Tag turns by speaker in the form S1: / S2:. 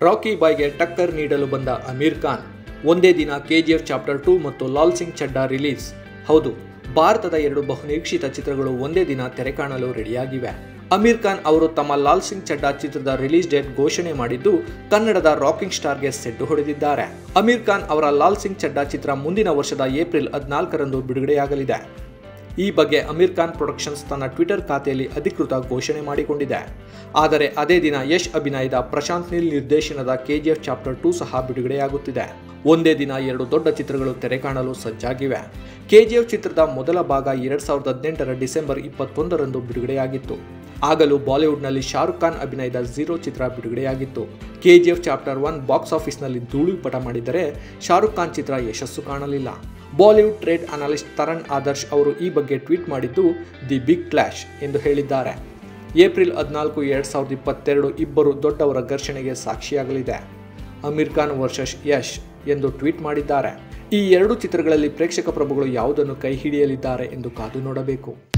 S1: ರಾಕಿ ಬಾಯ್ಗೆ ಟಕ್ಕರ್ ನೀಡಲು ಬಂದ ಅಮೀರ್ ಖಾನ್ ಒಂದೇ ದಿನ ಕೆಜಿಎಫ್ ಚಾಪ್ಟರ್ ಟೂ ಮತ್ತು ಲಾಲ್ ಸಿಂಗ್ ಚಡ್ಡಾ ರಿಲೀಸ್ ಹೌದು ಭಾರತದ ಎರಡು ಬಹುನಿರೀಕ್ಷಿತ ಚಿತ್ರಗಳು ಒಂದೇ ದಿನ ತೆರೆ ಕಾಣಲು ರೆಡಿಯಾಗಿವೆ ಅಮೀರ್ ಖಾನ್ ಅವರು ತಮ್ಮ ಲಾಲ್ ಸಿಂಗ್ ಚಡ್ಡಾ ಚಿತ್ರದ ರಿಲೀಸ್ ಡೇಟ್ ಘೋಷಣೆ ಮಾಡಿದ್ದು ಕನ್ನಡದ ರಾಕಿಂಗ್ ಸ್ಟಾರ್ಗೆ ಸೆಡ್ಡು ಹೊಡೆದಿದ್ದಾರೆ ಅಮೀರ್ ಖಾನ್ ಅವರ ಲಾಲ್ ಸಿಂಗ್ ಚಡ್ಡಾ ಚಿತ್ರ ಮುಂದಿನ ವರ್ಷದ ಏಪ್ರಿಲ್ ಹದಿನಾಲ್ಕರಂದು ಬಿಡುಗಡೆಯಾಗಲಿದೆ ಈ ಬಗ್ಗೆ ಅಮೀರ್ ಖಾನ್ ಪ್ರೊಡಕ್ಷನ್ಸ್ ತನ್ನ ಟ್ವಿಟರ್ ಖಾತೆಯಲ್ಲಿ ಅಧಿಕೃತ ಘೋಷಣೆ ಮಾಡಿಕೊಂಡಿದೆ ಆದರೆ ಅದೇ ದಿನ ಯಶ್ ಅಭಿನಯದ ಪ್ರಶಾಂತ್ ನೀಲ್ ನಿರ್ದೇಶನದ ಕೆಜಿಎಫ್ ಚಾಪ್ಟರ್ ಟೂ ಸಹ ಬಿಡುಗಡೆಯಾಗುತ್ತಿದೆ ಒಂದೇ ದಿನ ಎರಡು ದೊಡ್ಡ ಚಿತ್ರಗಳು ತೆರೆ ಕಾಣಲು ಸಜ್ಜಾಗಿವೆ ಕೆಜಿಎಫ್ ಚಿತ್ರದ ಮೊದಲ ಭಾಗ ಎರಡ್ ಸಾವಿರದ ಹದಿನೆಂಟರ ಡಿಸೆಂಬರ್ ಇಪ್ಪತ್ತೊಂದರಂದು ಬಿಡುಗಡೆಯಾಗಿತ್ತು ಆಗಲೂ ಬಾಲಿವುಡ್ನಲ್ಲಿ ಶಾರುಖ್ ಖಾನ್ ಅಭಿನಯದ ಝೀರೋ ಚಿತ್ರ ಬಿಡುಗಡೆಯಾಗಿತ್ತು ಕೆಜಿಎಫ್ ಚಾಪ್ಟರ್ ಒನ್ ಬಾಕ್ಸ್ ಆಫೀಸ್ನಲ್ಲಿ ಧೂಳಿಪಟ ಮಾಡಿದರೆ ಶಾರುಖ್ ಖಾನ್ ಚಿತ್ರ ಯಶಸ್ಸು ಕಾಣಲಿಲ್ಲ Bollywood trade analyst Taran Adarsh ಅವರು ಈ ಬಗ್ಗೆ ಟ್ವೀಟ್ ಮಾಡಿದ್ದು ದಿ ಬಿಗ್ ಕ್ಲಾಶ್ ಎಂದು ಹೇಳಿದ್ದಾರೆ ಏಪ್ರಿಲ್ ಹದಿನಾಲ್ಕು ಎರಡು ಸಾವಿರದ ಇಪ್ಪತ್ತೆರಡು ಇಬ್ಬರು ದೊಡ್ಡವರ ಘರ್ಷಣೆಗೆ ಸಾಕ್ಷಿಯಾಗಲಿದೆ ಅಮೀರ್ ಖಾನ್ ವರ್ಸಸ್ ಯಶ್ ಎಂದು ಟ್ವೀಟ್ ಮಾಡಿದ್ದಾರೆ ಈ ಎರಡು ಚಿತ್ರಗಳಲ್ಲಿ ಪ್ರೇಕ್ಷಕ ಪ್ರಭುಗಳು ಯಾವುದನ್ನು ಕೈ ಹಿಡಿಯಲಿದ್ದಾರೆ ಎಂದು ಕಾದು ನೋಡಬೇಕು